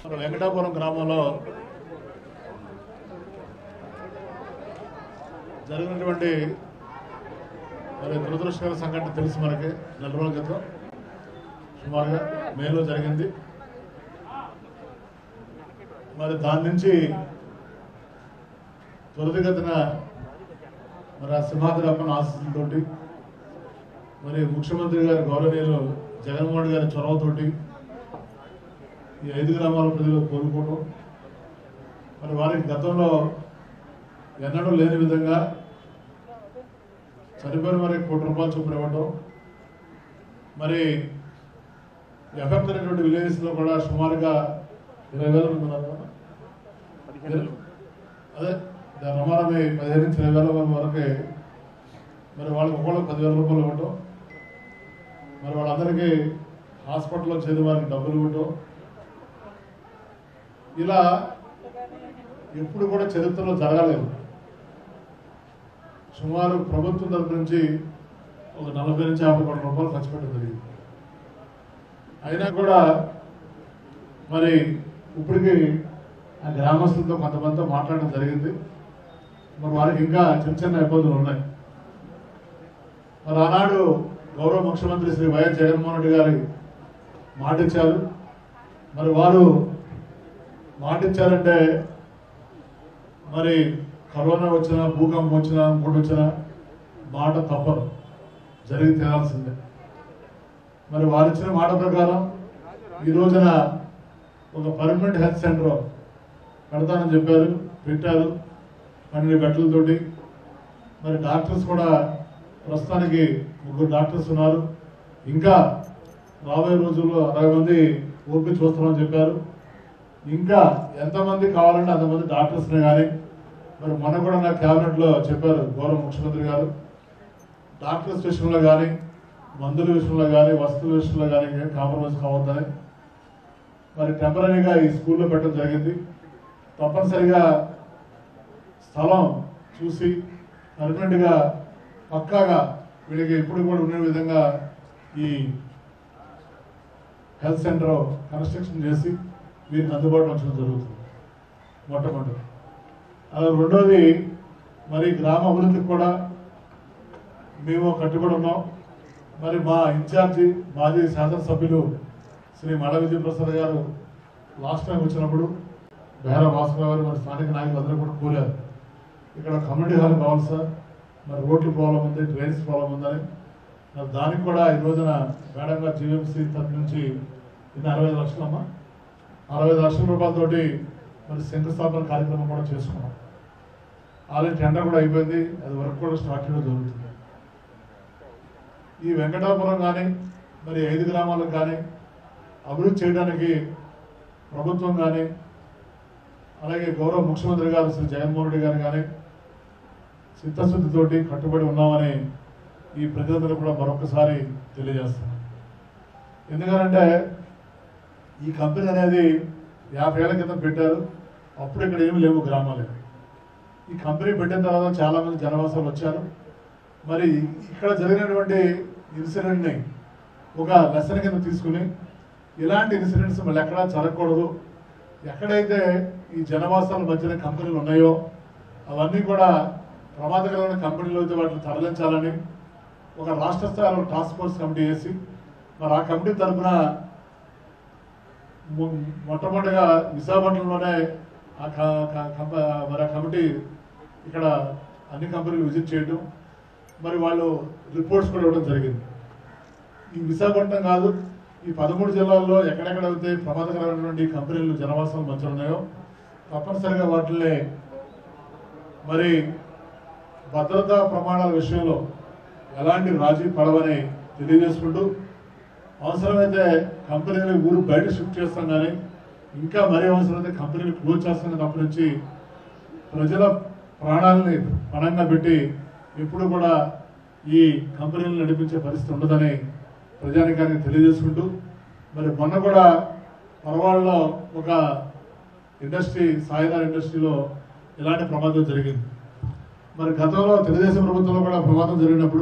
మన వెంకటాపురం గ్రామంలో జరిగినటువంటి మరి దురదృష్టకర సంఘటన తెలుసు మనకి నెల రోజుల క్రితం సుమారుగా మేలో జరిగింది మరి దాని నుంచి త్వరితగతిన మరి ఆ సింహాద్రప్పన ఆశీస్సులతోటి మరి ముఖ్యమంత్రి గారి గౌరవనీయులు జగన్మోహన్ రెడ్డి గారి చొరవతోటి ఈ ఐదు గ్రామాల ప్రజలు కోరుకోవడం మరి వారికి గతంలో ఎన్నడూ లేని విధంగా చనిపోయిన వారికి కోటి రూపాయలు చొప్పున ఇవ్వటం మరి ఎఫెక్ట్ అయినటువంటి విలేజెస్లో కూడా సుమారుగా ఇరవై వేల మంది ఉన్నారు కదా? అదే దాని రమారమి పదిహేను నుంచి ఇరవై వేల మంది వరకు మరి వాళ్ళకి ఒక్కొక్కరికి పదివేల రూపాయలు ఇవ్వటం మరి వాళ్ళందరికీ హాస్పిటల్లో చేరిన వారికి డబ్బులు ఇవ్వటం ఇలా ఎప్పుడు కూడా చరిత్రలో జరగలేదు సుమారు ప్రభుత్వం తరపు నుంచి ఒక నలభై నుంచి యాభై కోట్ల రూపాయలు ఖర్చు పెట్టడం జరిగింది అయినా కూడా మరి ఇప్పటికీ ఆ గ్రామస్తులతో కొంతమందితో మాట్లాడడం జరిగింది మరి వారికి ఇంకా చిన్న చిన్న ఇబ్బందులు ఉన్నాయి మరి ఆనాడు గౌరవ ముఖ్యమంత్రి శ్రీ వైఎస్ జగన్మోహన్ రెడ్డి గారి మాట ఇచ్చారు మరి వారు మాట ఇచ్చారంటే మరి కరోనా వచ్చినా భూకంపం వచ్చినా ఇంకోటి వచ్చినా మాట తప్పదు జరిగి తీరాల్సిందే మరి వారు ఇచ్చిన మాట ప్రకారం ఈ రోజున ఒక పర్మనెంట్ హెల్త్ సెంటర్ పెడతానని చెప్పారు పెట్టారు పన్నెండు బెడ్లతోటి మరి డాక్టర్స్ కూడా ప్రస్తుతానికి ముగ్గురు డాక్టర్స్ ఉన్నారు ఇంకా రాబోయే రోజుల్లో అరవై మంది ఓపీ చూస్తామని చెప్పారు ఇంకా ఎంతమంది కావాలంటే అంతమంది డాక్టర్స్ని కానీ మరి మొన్న కూడా నా క్యాబినెట్లో చెప్పారు గౌరవ ముఖ్యమంత్రి గారు డాక్టర్స్ విషయంలో కానీ మందుల విషయంలో కానీ వస్తువుల విషయంలో కానీ కాంప్రమైజ్ కావద్దని మరి టెంపరీగా ఈ స్కూల్లో పెట్టడం జరిగింది తప్పనిసరిగా స్థలం చూసి పర్మనెంట్గా పక్కాగా వీళ్ళకి ఎప్పుడు కూడా ఉండే విధంగా ఈ హెల్త్ సెంటర్ కన్స్ట్రక్షన్ చేసి వీరికి అందుబాటులో ఉంచడం జరుగుతుంది మొట్టమొదటి అలా రెండోది మరి గ్రామ అభివృద్ధికి కూడా మేము కట్టుబడి ఉన్నాం మరి మా ఇన్ఛార్జి మాజీ శాసనసభ్యులు శ్రీ మడ విజయప్రసాద్ గారు లాస్ట్ టైం వచ్చినప్పుడు బేర భాస్కర్ గారు మరి స్థానిక నాయకులు అందరూ కూడా కోరారు ఇక్కడ కమ్యూనిటీ హాల్ కావాలి సార్ మరి రోడ్లు ప్రాబ్లం ఉంది డ్రైన్స్ ప్రాబ్లం ఉందని మరి దానికి కూడా ఈ రోజున మేడం గారు జీవీఎంసీ తరఫు నుంచి ఇది అరవై ఐదు లక్షలమ్మా అరవై ఐదు లక్షల రూపాయలతోటి మరి శంకుస్థాపన కార్యక్రమం కూడా చేసుకున్నాం ఆల్రెడీ టెండర్ కూడా అయిపోయింది అది వర్క్ కూడా స్టార్ట్ చేయడం జరుగుతుంది ఈ వెంకటాపురం కానీ మరి ఐదు గ్రామాలకు కానీ అభివృద్ధి చేయడానికి ప్రభుత్వం కానీ అలాగే గౌరవ ముఖ్యమంత్రి గారు శ్రీ జగన్మోహన్ రెడ్డి గారు కానీ చిత్తశుద్ధితోటి కట్టుబడి ఉన్నామని ఈ ప్రజలందరూ కూడా మరొకసారి తెలియజేస్తున్నాను ఎందుకంటే ఈ కంపెనీ అనేది యాభై ఏళ్ల క్రితం పెట్టారు అప్పుడు ఇక్కడ ఏమి లేవు గ్రామాలు ఈ కంపెనీ పెట్టిన తర్వాత చాలా మంది జనవాసాలు వచ్చారు మరి ఇక్కడ జరిగినటువంటి ఇన్సిడెంట్ని ఒక లెసన్ కింద తీసుకుని ఇలాంటి ఇన్సిడెంట్స్ మళ్ళీ ఎక్కడా జరగకూడదు ఎక్కడైతే ఈ జనవాసాల మధ్యన కంపెనీలు ఉన్నాయో అవన్నీ కూడా ప్రమాదకరమైన కంపెనీలు అయితే వాటిని తరలించాలని ఒక రాష్ట్ర స్థాయిలో టాస్క్ ఫోర్స్ కమిటీ వేసి మరి ఆ కమిటీ తరఫున మొ- మొట్టమొదటిగా విశాఖపట్నంలోనే ఆ క- క- కంప- మరి ఆ కమిటీ ఇక్కడ అన్ని కంపెనీలు విజిట్ చేయడం మరి వాళ్ళు రిపోర్ట్స్ కూడా ఇవ్వడం జరిగింది ఈ విశాఖపట్నం కాదు ఈ పదమూడు జిల్లాల్లో ఎక్కడెక్కడైతే ప్రమాదకరమైనటువంటి కంపెనీలు జనవాసాలు మధ్య ఉన్నాయో తప్పనిసరిగా వాటిని మరి భద్రతా ప్రమాణాల విషయంలో ఎలాంటి రాజీ పడవని తెలియజేసుకుంటూ అవసరమైతే కంపెనీలు ఊరు బయట షిఫ్ట్ చేస్తాం కానీ ఇంకా మరీ అవసరమైతే కంపెనీలు క్లోజ్ చేస్తాం తప్ప నుంచి ప్రజల ప్రాణాలని పణంగా పెట్టి ఎప్పుడు కూడా ఈ కంపెనీలు నడిపించే పరిస్థితి ఉండదని ప్రజానికానికి తెలియజేసుకుంటూ మరి మొన్న కూడా పరవాళ్ళలో ఒక ఇండస్ట్రీ సాయిదార్ ఇండస్ట్రీలో ఇలాంటి ప్రమాదం జరిగింది మరి గతంలో తెలుగుదేశం ప్రభుత్వంలో కూడా ప్రమాదం జరిగినప్పుడు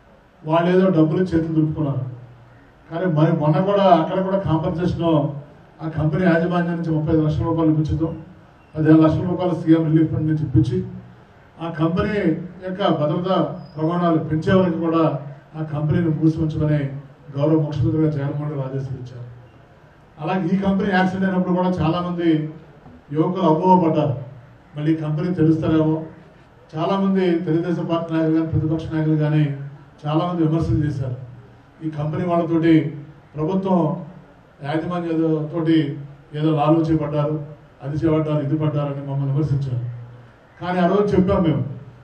వాళ్ళు ఏదో డబ్బులు చేతులు దులుపుకున్నారు కానీ మరి మొన్న కూడా అక్కడ కూడా కాంపన్సేషన్ ఆ కంపెనీ యాజమాన్యం నుంచి ముప్పై ఐదు లక్షల రూపాయలు ఇప్పించడం పదిహేను లక్షల రూపాయలు సీఎం రిలీఫ్ ఫండ్ నుంచి ఇప్పించి ఆ కంపెనీ యొక్క భద్రతా ప్రమాణాలు పెంచే వరకు కూడా ఆ కంపెనీని మూసి ఉంచమని గౌరవ ముఖ్యమంత్రిగా జగన్మోహన్ రెడ్డి ఆదేశాలు ఇచ్చారు అలాగే ఈ కంపెనీ యాక్సిడెంట్ అయినప్పుడు కూడా చాలా మంది యువకులు అపోహపడ్డారు మళ్ళీ ఈ కంపెనీ తెలుస్తారేమో చాలా మంది తెలుగుదేశం పార్టీ నాయకులు కానీ ప్రతిపక్ష నాయకులు కానీ చాలా మంది విమర్శలు చేశారు ఈ కంపెనీ వాళ్ళతోటి ప్రభుత్వం యాజమాన్య తోటి ఏదో లాలు చేపడ్డారు అది చేపడ్డారు ఇది పడ్డారని మమ్మల్ని విమర్శించారు కానీ ఆ రోజు చెప్పాం మేము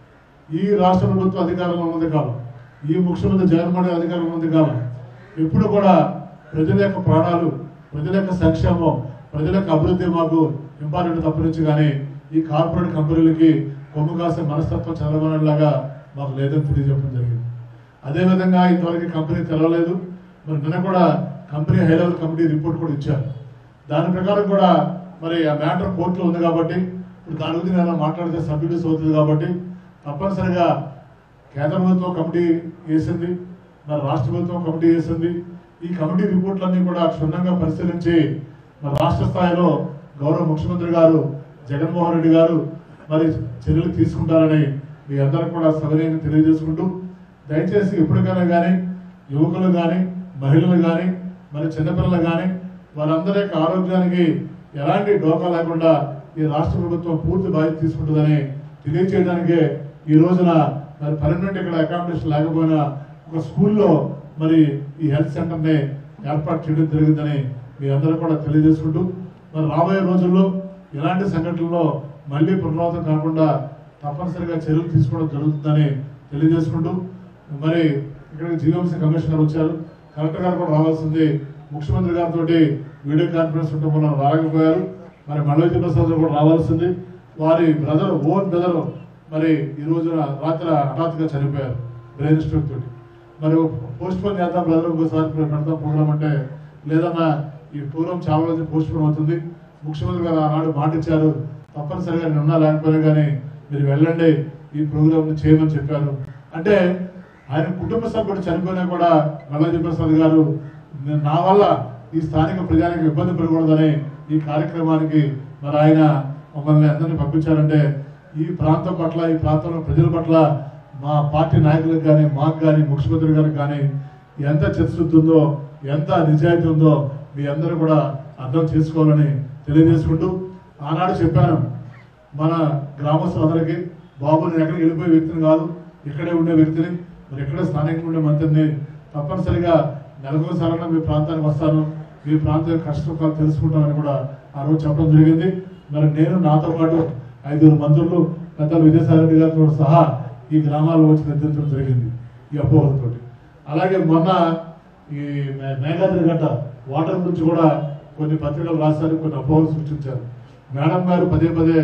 ఈ రాష్ట్ర ప్రభుత్వం అధికారంలో ఉన్నది కాలం ఈ ముఖ్యమంత్రి జగన్మోహన్ రెడ్డి అధికారంలో ఉన్నది కాలం ఎప్పుడు కూడా ప్రజల యొక్క ప్రాణాలు ప్రజల యొక్క సంక్షేమం ప్రజల యొక్క అభివృద్ధి మాకు ఇంపార్టెంట్ తప్పనించి కానీ ఈ కార్పొరేట్ కంపెనీలకి కొమ్ము కాసే మనస్తత్వం చంద్రబాబు లాగా మాకు లేదని తెలియజెప్పడం జరిగింది అదేవిధంగా ఇంతవరకు కంపెనీ తెలవలేదు మరి నిన్న కూడా company high level committee report కూడా ఇచ్చారు దాని ప్రకారం కూడా మరి ఆ మ్యాటర్ కోర్టులో ఉంది కాబట్టి ఇప్పుడు దాని గురించి నేను మాట్లాడితే సబ్సిడీస్ అవుతుంది కాబట్టి తప్పనిసరిగా కేంద్ర ప్రభుత్వం కమిటీ వేసింది మరి రాష్ట్ర ప్రభుత్వం కమిటీ వేసింది ఈ కమిటీ రిపోర్ట్లన్నీ కూడా క్షుణ్ణంగా పరిశీలించి మరి రాష్ట్ర స్థాయిలో గౌరవ ముఖ్యమంత్రి గారు జగన్మోహన్ రెడ్డి గారు మరి చర్యలు తీసుకుంటారని మీ అందరికి కూడా సవినయంగా తెలియజేసుకుంటూ దయచేసి ఎప్పటికైనా కానీ యువకులు కానీ మహిళలు కానీ మరి చిన్నపిల్లలు కానీ వారందరి యొక్క ఆరోగ్యానికి ఎలాంటి డోకా లేకుండా ఈ రాష్ట్ర ప్రభుత్వం పూర్తి బాధ్యత తీసుకుంటుందని తెలియచేయడానికే ఈ రోజున మరి పర్మనెంట్ ఇక్కడ అకామిడేషన్ లేకపోయినా ఒక స్కూల్లో మరి ఈ హెల్త్ సెంటర్ని ఏర్పాటు చేయడం జరిగిందని మీ అందరూ కూడా తెలియజేసుకుంటూ మరి రాబోయే రోజుల్లో ఇలాంటి సంఘటనల్లో మళ్ళీ పునరావృతం కాకుండా తప్పనిసరిగా చర్యలు తీసుకోవడం జరుగుతుందని తెలియజేసుకుంటూ మరి ఇక్కడికి జీవీఎంసీ కమిషనర్ వచ్చారు కలెక్టర్ గారు కూడా రావాల్సింది ముఖ్యమంత్రి గారితో వీడియో కాన్ఫరెన్స్ ఉండడం వల్ల రాలేకపోయారు మరి మల్లవిద్య ప్రసాద్ గారు కూడా రావాల్సింది వారి బ్రదర్ ఓన్ బ్రదర్ మరి ఈ రోజున రాత్రి హఠాత్తుగా చనిపోయారు బ్రెయిన్ స్ట్రోక్ తోటి మరి పోస్ట్ పోన్ చేద్దాం బ్రదర్ ఇంకోసారి పెడతాం ప్రోగ్రామ్ అంటే లేదన్నా ఈ ప్రోగ్రామ్ చాలా రోజులు పోస్ట్ పోన్ అవుతుంది ముఖ్యమంత్రి గారు ఆనాడు మాట ఇచ్చారు తప్పనిసరిగా నేను ఉన్నా లేకపోయినా కానీ మీరు వెళ్ళండి ఈ ప్రోగ్రామ్ చేయమని చెప్పారు అంటే ఆయన కుటుంబ సభ్యుడు చనిపోయినా కూడా మల్లాజీ ప్రసాద్ గారు "నేను- నా వల్ల ఈ స్థానిక ప్రజానికి ఇబ్బంది పడకూడదని ఈ కార్యక్రమానికి మరి ఆయన మమ్మల్ని అందరినీ పంపించారంటే ఈ ప్రాంతం పట్ల ఈ ప్రాంతంలో ప్రజల పట్ల మా పార్టీ నాయకులకు కానీ మాకు కానీ ముఖ్యమంత్రి గారికి కానీ ఎంత చిత్తశుద్ధి ఉందో ఎంత నిజాయితీ ఉందో మీ అందరూ కూడా అర్థం చేసుకోవాలని తెలియజేసుకుంటూ ఆనాడు చెప్పాను మన గ్రామస్తులందరికీ బాబు నేను ఎక్కడికి వెళ్ళిపోయే వ్యక్తిని కాదు ఇక్కడే ఉండే వ్యక్తిని మరి ఇక్కడే స్థానికంగా ఉండే మంత్రిని తప్పనిసరిగా నెలకొకసారైనా మీ ప్రాంతానికి వస్తాను మీ ప్రాంతం యొక్క కష్ట సుఖాలు తెలుసుకుంటామని కూడా ఆ రోజు చెప్పడం జరిగింది మరి నేను నాతో పాటు ఐదుగురు మంత్రులు పెద్దలు విజయసాయి రెడ్డి గారితో సహా ఈ గ్రామాల్లో వచ్చి నిర్దించడం జరిగింది ఈ అపోహలతోటి అలాగే మొన్న ఈ మే- మేఘాద్రి గట్ట వాటర్ గురించి కూడా కొన్ని పత్రికలు రాశారు కొన్ని అపోహలు సృష్టించారు మేడం గారు పదే పదే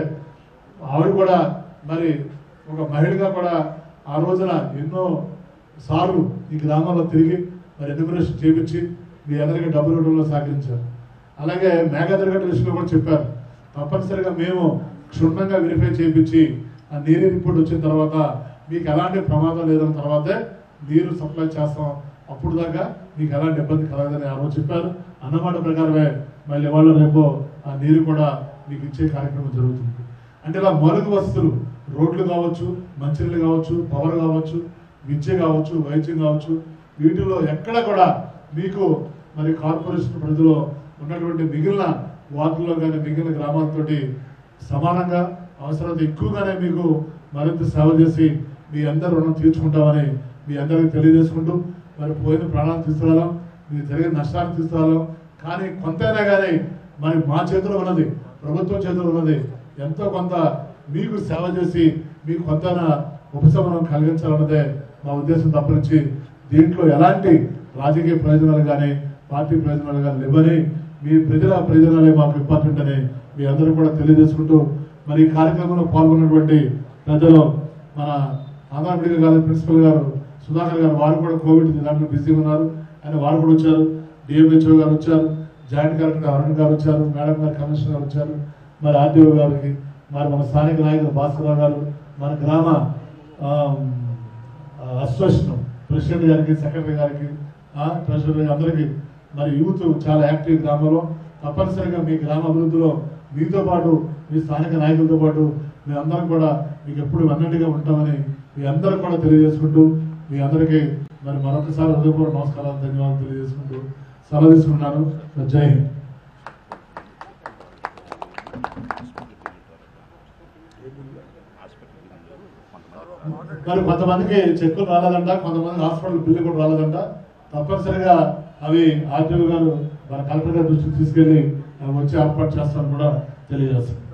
ఆవిడ కూడా మరి ఒక మహిళగా కూడా ఆ రోజున ఎన్నో సార్లు ఈ గ్రామాల్లో తిరిగి మరి ఎన్యూమరేషన్ చేపించి మీ అందరికీ డబ్బులు ఇవ్వడంలో సహకరించారు అలాగే మేఘాద్రిగడ్డ విషయంలో కూడా చెప్పారు తప్పనిసరిగా మేము క్షుణ్ణంగా వెరిఫై చేయించి ఆ నీరు రిపోర్ట్ వచ్చిన తర్వాత మీకు ఎలాంటి ప్రమాదం లేదన్న తర్వాతే నీరు సప్లై చేస్తాం అప్పుడు దాకా మీకు ఎలాంటి ఇబ్బంది కలగదని ఆ రోజు చెప్పారు అన్నమాట ప్రకారమే మళ్ళీ వాళ్ళు రేపు ఆ నీరు కూడా మీకు ఇచ్చే కార్యక్రమం జరుగుతుంది అంటే ఇలా మౌలిక వసతులు రోడ్లు కావచ్చు మంచినీళ్ళు కావచ్చు పవర్ కావచ్చు విద్య కావచ్చు వైద్యం కావచ్చు వీటిలో ఎక్కడ కూడా మీకు మరి కార్పొరేషన్ పరిధిలో ఉన్నటువంటి మిగిలిన వార్డుల్లో కానీ మిగిలిన గ్రామాలతోటి సమానంగా అవసరమైతే ఎక్కువగానే మీకు మరింత సేవ చేసి మీ అందరి రుణం తీర్చుకుంటామని మీ అందరికీ తెలియజేసుకుంటూ మరి పోయిన ప్రాణాలు తీసుకురావడం మీకు జరిగిన నష్టాన్ని తీసుకురావడం కానీ కొంతైనా కానీ మరి మా చేతిలో ఉన్నది ప్రభుత్వం చేతిలో ఉన్నది ఎంతో కొంత మీకు సేవ చేసి మీకు కొంత ఉపశమనం కలిగించాలన్నదే మా ఉద్దేశం తప్పనించి దీంట్లో ఎలాంటి రాజకీయ ప్రయోజనాలు కానీ పార్టీ ప్రయోజనాలు కానీ లేవని మీ ప్రజల ప్రయోజనాలే మాకు ఇంపార్టెంట్ అని మీ అందరూ కూడా తెలియజేసుకుంటూ మరి ఈ కార్యక్రమంలో పాల్గొన్నటువంటి పెద్దలు మన ఆంధ్ర మెడికల్ కాలేజ్ ప్రిన్సిపల్ గారు సుధాకర్ గారు వారు కూడా కోవిడ్ దాంట్లో బిజీ ఉన్నారు ఆయన వారు కూడా వచ్చారు డిఎంహెచ్ఓ గారు వచ్చారు జాయింట్ కలెక్టర్ అరుణ్ గారు వచ్చారు మేడం గారు కమిషనర్ గారు వచ్చారు మరి ఆర్టీఓ గారికి మరి మన స్థానిక నాయకులు భాస్కరరావు గారు మన గ్రామ అసోసియేషన్ ప్రెసిడెంట్ గారికి సెక్రటరీ గారికి ట్రెజరీ అందరికీ మరి యూత్ చాలా యాక్టివ్ గ్రామంలో తప్పనిసరిగా మీ గ్రామ అభివృద్ధిలో మీతో పాటు మీ స్థానిక నాయకులతో పాటు మీ అందరం కూడా మీకు ఎప్పుడు వెన్నట్టుగా ఉంటామని మీ అందరూ కూడా తెలియజేసుకుంటూ మీ అందరికీ మరి మరొకసారి హృదయపూర్వక నమస్కారాలు ధన్యవాదాలు తెలియజేసుకుంటూ సెలవు తీసుకున్నాను జై హింద్ మరి కొంతమందికి చెక్కులు రాలేదంట కొంతమంది హాస్పిటల్ బిల్లు కూడా రాలేదంట తప్పనిసరిగా అవి ఆర్టీఓ గారు మన కలెక్టర్ గారి దృష్టికి తీసుకెళ్లి అవి వచ్చి ఏర్పాటు చేస్తారని కూడా తెలియజేస్తాను